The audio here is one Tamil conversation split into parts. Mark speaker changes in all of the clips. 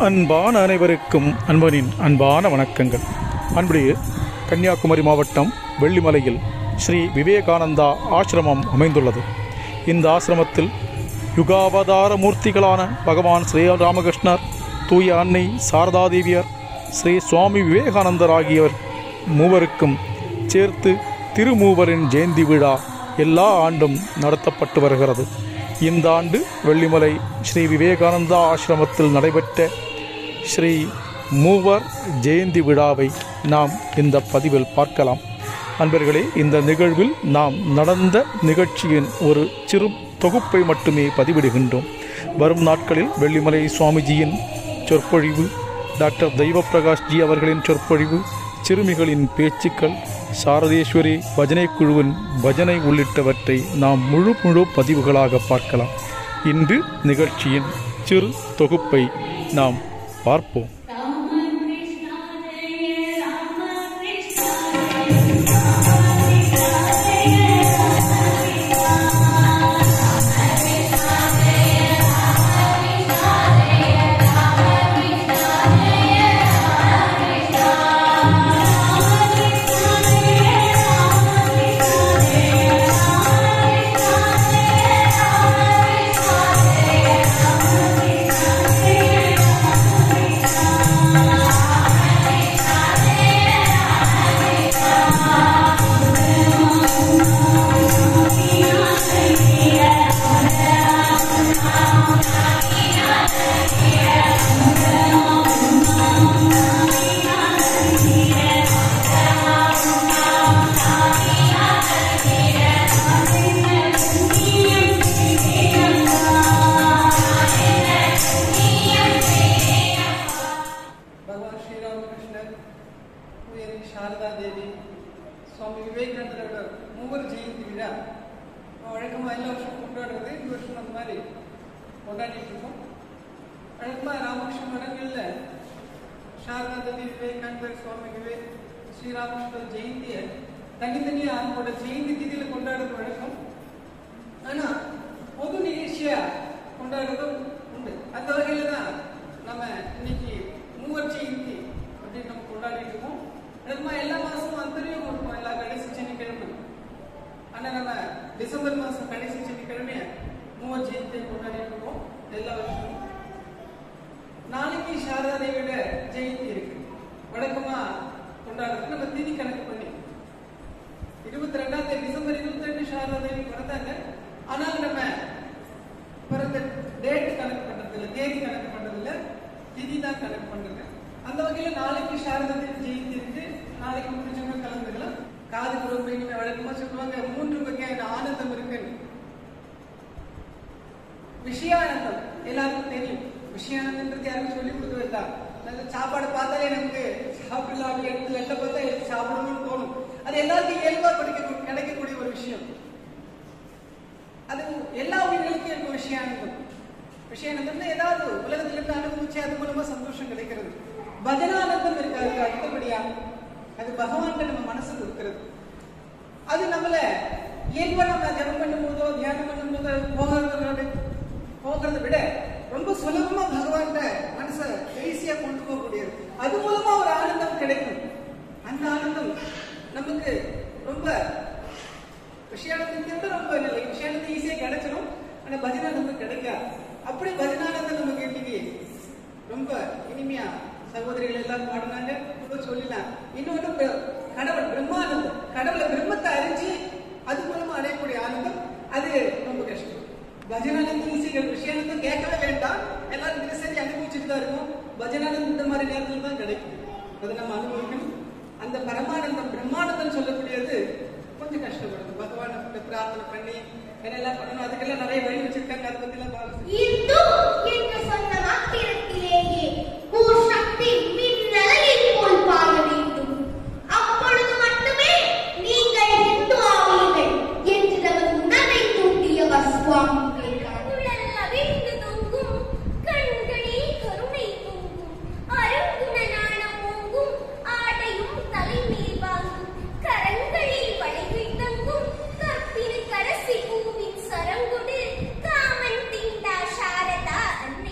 Speaker 1: அன்பான அனைவருக்கும் அன்பனின் அன்பான வணக்கங்கள் அன்புடைய கன்னியாகுமரி மாவட்டம் வெள்ளிமலையில் ஸ்ரீ விவேகானந்தா ஆசிரமம் அமைந்துள்ளது இந்த ஆசிரமத்தில் யுகாவதார மூர்த்திகளான பகவான் ஸ்ரீ ராமகிருஷ்ணர் தூய அன்னை சாரதாதேவியர் ஸ்ரீ சுவாமி விவேகானந்தர் ஆகியோர் மூவருக்கும் சேர்த்து திருமூவரின் ஜெயந்தி விழா எல்லா ஆண்டும் நடத்தப்பட்டு வருகிறது இந்த ஆண்டு வெள்ளிமலை ஸ்ரீ விவேகானந்தா ஆசிரமத்தில் நடைபெற்ற ஸ்ரீ மூவர் ஜெயந்தி விழாவை நாம் இந்த பதிவில் பார்க்கலாம் அன்பர்களே இந்த நிகழ்வில் நாம் நடந்த நிகழ்ச்சியின் ஒரு சிறு தொகுப்பை மட்டுமே பதிவிடுகின்றோம் வரும் நாட்களில் வெள்ளிமலை சுவாமிஜியின் சொற்பொழிவு டாக்டர் தெய்வப்பிரகாஷ் ஜி அவர்களின் சொற்பொழிவு சிறுமிகளின் பேச்சுக்கள் சாரதேஸ்வரி பஜனை குழுவின் பஜனை உள்ளிட்டவற்றை நாம் முழு முழு பதிவுகளாக பார்க்கலாம் இன்று நிகழ்ச்சியின் சிறு தொகுப்பை நாம் பார்ப்போம்
Speaker 2: பகவான் ஸ்ரீராமகிருஷ்ணர் உயர் சாரதா தேவி சுவாமி விவேகானந்தரோட மூவர் ஜெயந்தி விழா வழக்கமாக எல்லா வருஷம் கொண்டாடுறது இந்த வருஷம் அந்த மாதிரி கொண்டாடிட்டு இருக்கோம் வழக்கமாக ராமகிருஷ்ண மடங்களில் சாரதா தேவி விவேகானந்தர் சுவாமி விவேக் ஸ்ரீராமகிருஷ்ணர் ஜெயந்தியை தனித்தனியாக அவங்களோட ஜெயந்தி திதியில் கொண்டாடுறது வழக்கம் ஆனால் பொது நிகழ்ச்சியாக கொண்டாடுறதும் உண்டு அந்த வகையில் தான் நம்ம இன்னைக்கு மூவர் ஜெயந்தி அப்படின்னு நம்ம கொண்டாடிட்டு இருக்கோம் நம்ம எல்லா மாதமும் அந்தரியம் இருக்கும் எல்லா கடைசி சனிக்கிழமை ஆனால் நம்ம டிசம்பர் மாதம் கடைசி சனிக்கிழமை மூவர் ஜெயந்தியை கொண்டாடிட்டு இருக்கோம் எல்லா வருஷமும் நாளைக்கு சாரதா தேவியோட ஜெயந்தி இருக்கு வழக்கமா கொண்டாடுறது நம்ம திதி கணக்கு பண்ணி இருபத்தி ரெண்டாம் தேதி டிசம்பர் இருபத்தி ரெண்டு சாரதா தேவி பிறந்தாங்க ஆனால் நம்ம பிறந்த டேட் கணக்கு பண்றது இல்ல தேதி கணக்கு பண்றது இல்ல திதி தான் கணக்கு பண்றது அந்த வகையில நாளைக்கு சாரதா தேவி ஜெயந்தி இருக்கு நாளைக்கு முடிஞ்சவங்க கலந்துக்கலாம் காது குடும்பம் இனிமே வழக்கமா சொல்லுவாங்க மூன்று வகையான ஆனந்தம் இருக்குன்னு விஷயானந்தம் எல்லாருக்கும் தெரியும் விஷயானந்தன்றது யாரும் சொல்லி கொடுக்க வேண்டாம் நல்ல சாப்பாடு பார்த்தாலே நமக்கு சாப்பிடலாம் எடுத்து எல்லாம் பார்த்தா எனக்கு சாப்பிடணும்னு தோணும் அது எல்லாருக்கும் இயல்பா கிடைக்க கிடைக்கக்கூடிய ஒரு விஷயம் அது எல்லா உயிர்களுக்கும் இருக்கும் விஷயானந்தம் விஷயானந்தம்னா ஏதாவது உலகத்துல இருந்து அனுபவிச்சு அது மூலமா சந்தோஷம் கிடைக்கிறது பஜனானந்தம் இருக்கு அதுக்கு அடுத்தபடியா அது பகவான்கிட்ட நம்ம மனசு கொடுக்கிறது அது நம்மள இயல்பா நம்ம ஜபம் பண்ணும் போதோ தியானம் பண்ணும் போதோ போகிறத போகிறத விட ரொம்ப சுலபமா பகவான்கிட்ட மனசை ஈஸியா கொண்டு போகக்கூடியது அது மூலமா ஒரு ஆனந்தம் கிடைக்கும் அந்த ஆனந்தம் நமக்கு ரொம்ப விஷயானந்தத்தை விட ரொம்ப இல்லை விஷயானந்தம் ஈஸியா கிடைச்சிடும் ஆனா பஜனானந்தம் கிடைக்காது அப்படி பஜனானந்தம் நமக்கு இன்னைக்கு ரொம்ப இனிமையா சகோதரிகள் எல்லாரும் பாடினாங்க கூட சொல்லலாம் இன்னொன்று ப- கடவுள் பிரம்மானந்தம் கடவுளை பிரம்மத்தை அறிஞ்சு அது மூலமா அடையக்கூடிய ஆனந்தம் அது ரொம்ப கஷ்டம் பஜனானந்தம் ஈஸிகள் விஷயானந்தம் கேட்கவே வேண்டாம் எல்லாரும் தினசரி அனுபவிச்சுட்டு தான் இருக்கும் பஜனானந்தம் இந்த மாதிரி நேரத்தில் தான் கிடைக்கும் அதை நம்ம அனுபவிக்கணும் அந்த பரமானந்தம் பிரம்மானந்தம் சொல்லக்கூடியது கொஞ்சம் கஷ்டப்படுது பகவானை பிரார்த்தனை பண்ணி என்னெல்லாம் பண்ணணும் அதுக்கெல்லாம் நிறைய வழி வச்சிருக்காங்க அதை பத்தி எல்லாம் பாருங்க
Speaker 3: இந்து என்று சொன்ன மாத்திரத்திலேயே ஓர் சக்தி மின்னலையில் போல் பாய வேண்டும் அப்பொழுது மட்டுமே நீங்கள் இந்து ஆவீர்கள் என்று நமது உணர்வை தூண்டியவர் சுவாமி விவேகானந்தர். கண்களில் கருணை பொங்கும் அருங்குண நாணம் ஓங்கும் ஆடையும் தலைமேல் வாங்கும் கரங்களில் வளைகள் தங்கும் கற்பின கரசி பூவின் சரங்கொடு காமன் தீண்டா சாரதா அன்பு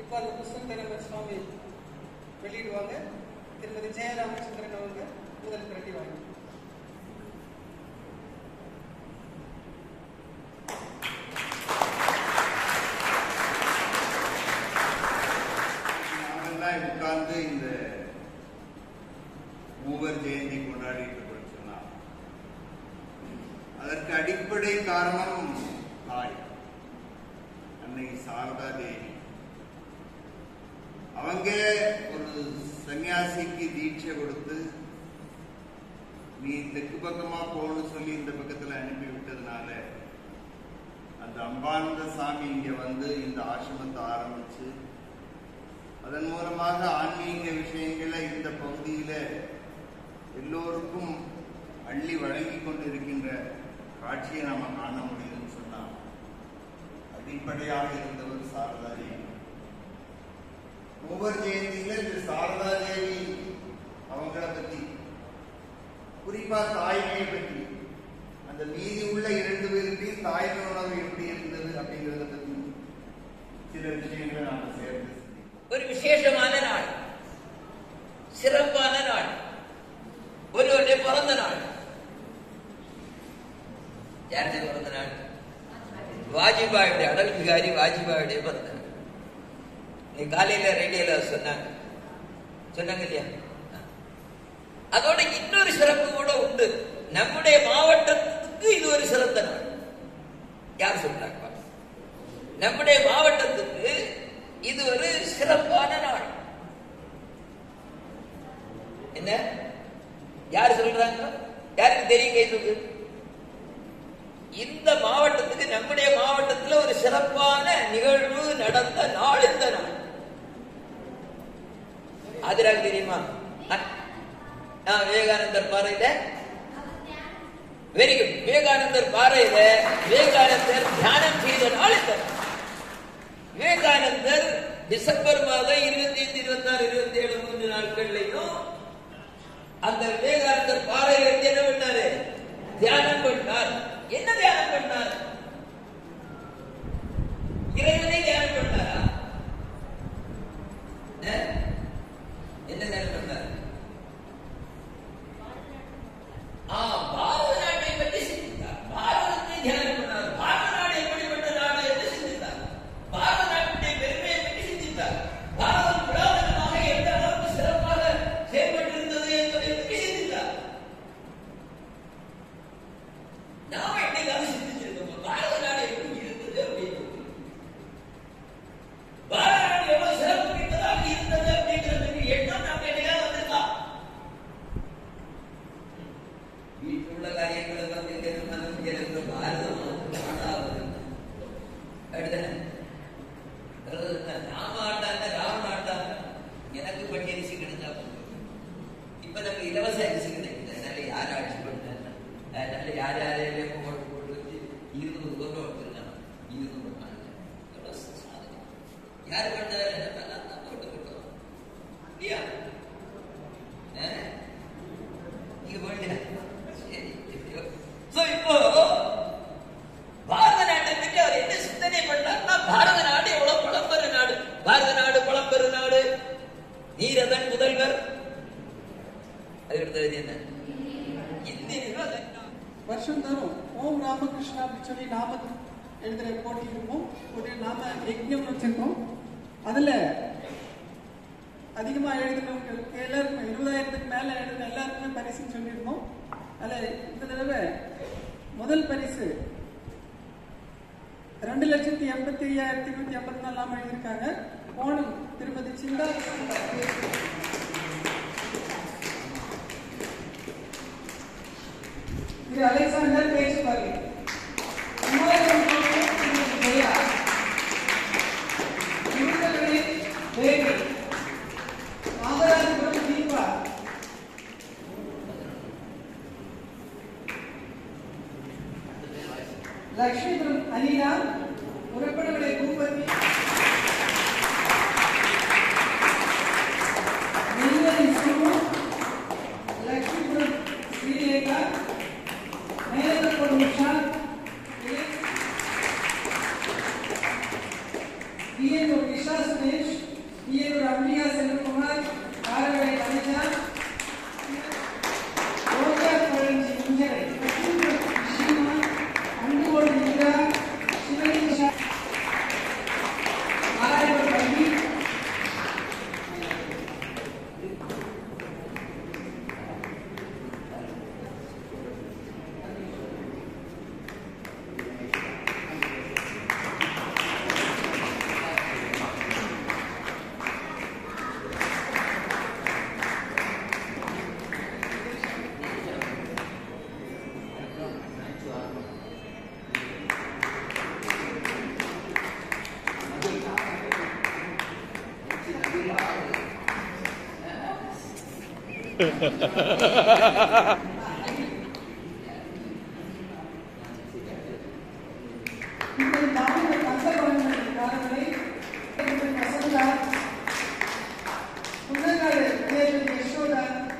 Speaker 2: இப்போ அந்த புஸ்தகத்தை நம்ம சுவாமி வெளியிடுவாங்க திருமதி ஜெயராமச்சந்திரன் அவங்க முதல் பிரதி வாங்கி
Speaker 4: நாமெல்லாம் உட்கார்ந்து இந்த மூவர் ஜெயந்தி கொண்டாடிட்டு இருக்கோம்னு சொன்னா அதற்கு அடிப்படை காரணம் தாய் அன்னை சாரதா தேவி அவங்க ஒரு சன்னியாசிக்கு தீட்சை கொடுத்து நீ தெற்கு பக்கமா போன்னு சொல்லி இந்த பக்கத்துல அனுப்பி விட்டதுனால அந்த அம்பானந்த சாமி இங்க வந்து இந்த ஆசிரமத்தை ஆரம்பிச்சு அதன் மூலமாக ஆன்மீக விஷயங்களை இந்த பகுதியில எல்லோருக்கும் அள்ளி வழங்கி கொண்டிருக்கின்ற காட்சியை நாம காண முடியுதுன்னு சொன்னா அடிப்படையாக இருந்தவர் சாரதா தேவி மூவர் ஜெயந்தியில இந்த சாரதா தேவி அவங்கள பத்தி குறிப்பா தாய்மையை பற்றி அந்த மீதி உள்ள இரண்டு பேருக்கு தாய்மை உணவு எப்படி இருந்தது அப்படிங்கறத பத்தி சில விஷயங்களை நாம சேர்ந்து சிந்திப்போம்.
Speaker 5: ஒரு விசேஷமான நாள் சிறப்பான நாள் ஒருவருடைய பிறந்த நாள் யாருடைய பிறந்த நாள் வாஜ்பாயுடைய அடல் பிகாரி வாஜ்பாயுடைய பிறந்த நாள் நீ காலையில ரேடியோல சொன்னாங்க சொன்னாங்க இல்லையா அதோட இன்னொரு சிறப்பு கூட உண்டு நம்முடைய மாவட்டத்துக்கு இது ஒரு சிறந்த நாள் யார் சொல்றாங்க நம்முடைய மாவட்டத்துக்கு இது ஒரு சிறப்பான நாள் என்ன யார் சொல்றாங்க யாருக்கு தெரியும் கை தூக்கு இந்த மாவட்டத்துக்கு நம்முடைய மாவட்டத்துல ஒரு சிறப்பான நிகழ்வு நடந்த நாள் இந்த நாள் ஆதிராக தெரியுமா அ- ஆ, விவேகானந்தர் பாறையில வெரி குட் விவேகானந்தர் பாறையில விவேகானந்தர் தியானம் செய்த நாள் இந்த நாள் விவேகானந்தர் டிசம்பர் மாதம் இருபத்தி ஐந்து இருபத்தி ஆறு இருபத்தி ஏழு மூன்று நாட்கள்லையும் அந்த விவேகானந்தர் பாறையில இருந்து என்ன பண்ணாரு தியானம் பண்ணார் என்ன தியானம் பண்ணார் இறைவனை தியானம் பண்ணாரா அஹ்? என்ன தியானம் பண்ணார் ஆ, பாரத நாட்டை பற்றி சிந்தித்தார் பாரதத்தை தியானம் பண்ணார் பாரத நாடு எப்படிப்பட்ட நாடு என்று சிந்தித்தார் பாரத நாட்டுடைய பெருமையை பற்றி சிந்தித்தார் பாரதம் புராதனமாக எந்த அளவுக்கு சிறப்பாக செயல்பட்டிருந்தது என்பதை பற்றி சிந்தித்தார் நாம என்னைக்காவது சிந்திச்சிருக்கோம் பாரத நாடு எப்படி இருந்தது அப்படின்னு பாரத நாடு எவ்வளவு சிறப்பு மிக்கதாக இருந்தது அப்படிங்கிறதுக்கு எண்ணம் நம்ம என்னைக்காவது வந்திருக்கா வீட்டில் உள்ள காரியங்களை வந்து மனம் எனக்கு பாரதம் நாடாவது அடுத்தது ராம ஆட்டாங்க ராம ஆட்டாங்க எனக்கு பட்டி அரிசி கிடைச்சா போதும். இப்ப நமக்கு இலவச அரிசி கிடைக்குது அதனால யார் ஆட்சி பண்ணாங்க அதனால யார் யாரையும் போட்டு போட்டு வச்சு இருநூறு ரூபாய் கொடுத்துருக்காங்க இருநூறு ரூபாய் எவ்வளவு சாதனை யார் பண்ணாரு என்ன பண்ணா தான் போட்டு கொடுத்தோம் இல்லையா ஆ? நீங்க போயிட்டீங்க சரி எப்படியோ சோ இப்போ பாரத நாட்டை பற்றி அவர் என்ன சிந்தனை பண்ணார்னா பாரத நாடு எவ்வளவு பழம்பெரு நாடு பாரத நாடு பழம்பெரு நாடு நீரதன் முதல்வர் அதுக்கடுத்தது என்ன இந்திய
Speaker 2: வருஷந்தோறும் ஓம் ராமகிருஷ்ணா அப்படின்னு சொல்லி நாம எழுதுற போட்டி இருக்கும் ஒரு நாம யஜ்ஞம் வச்சிருக்கோம் அதுல அதிகமா எழுதினவங்களுக்கு எல்லாருக்கும் இருபதாயிரத்துக்கு மேல எழுதின எல்லாருக்குமே பரிசுன்னு சொல்லியிருக்கோம் அதுல இந்த தடவை முதல் பரிசு ரெண்டு லட்சத்தி எண்பத்தி ஐயாயிரத்தி நூத்தி எண்பத்தி நாலாம் எழுதியிருக்காங்க போனம் திருமதி சிந்தா திரு அலெக்சாண்டர் பேச்சுவாரி மூவாயிரம் கோடி ஜெயா திருத்தணி தேவி நாகராஜபுரம் தீபா லக்ஷ்மிபுரம் அனிதா உறப்படவிலை பூபதி நெல்வேலி சுமு லக்ஷ்மிபுரம் ஸ்ரீலேகா மேலத்தோட இப்படி பாலின கந்தகவனங்களை வசந்தா புன்னகாடு தேவி யசோதா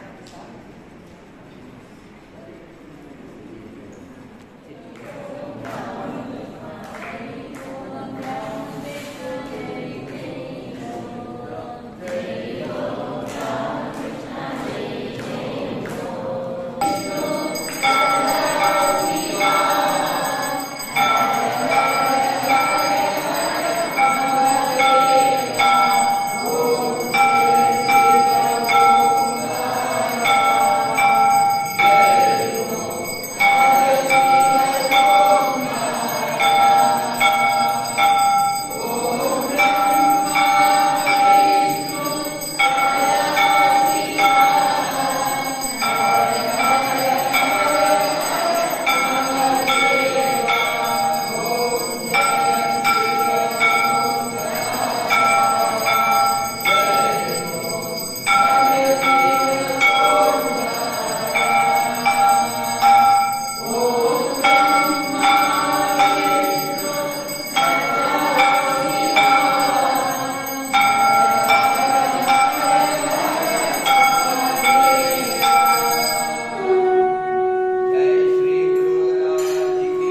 Speaker 5: जय श्री गुरु महाराज की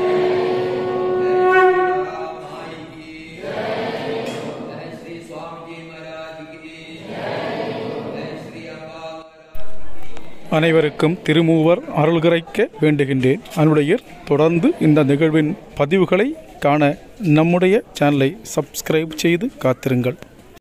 Speaker 5: जय माई की जय श्री स्वामी जी महाराज की जय श्री अम्बा महाराज
Speaker 1: அனைவருக்கும் திருமூவர் அருள்கிறைக்க வேண்டுகின்றேன் அன்புடைய தொடர்ந்து இந்த நிகழ்வின் பதிவுகளை காண நம்முடைய சேனலை சப்ஸ்கிரைப் செய்து காத்திருங்கள்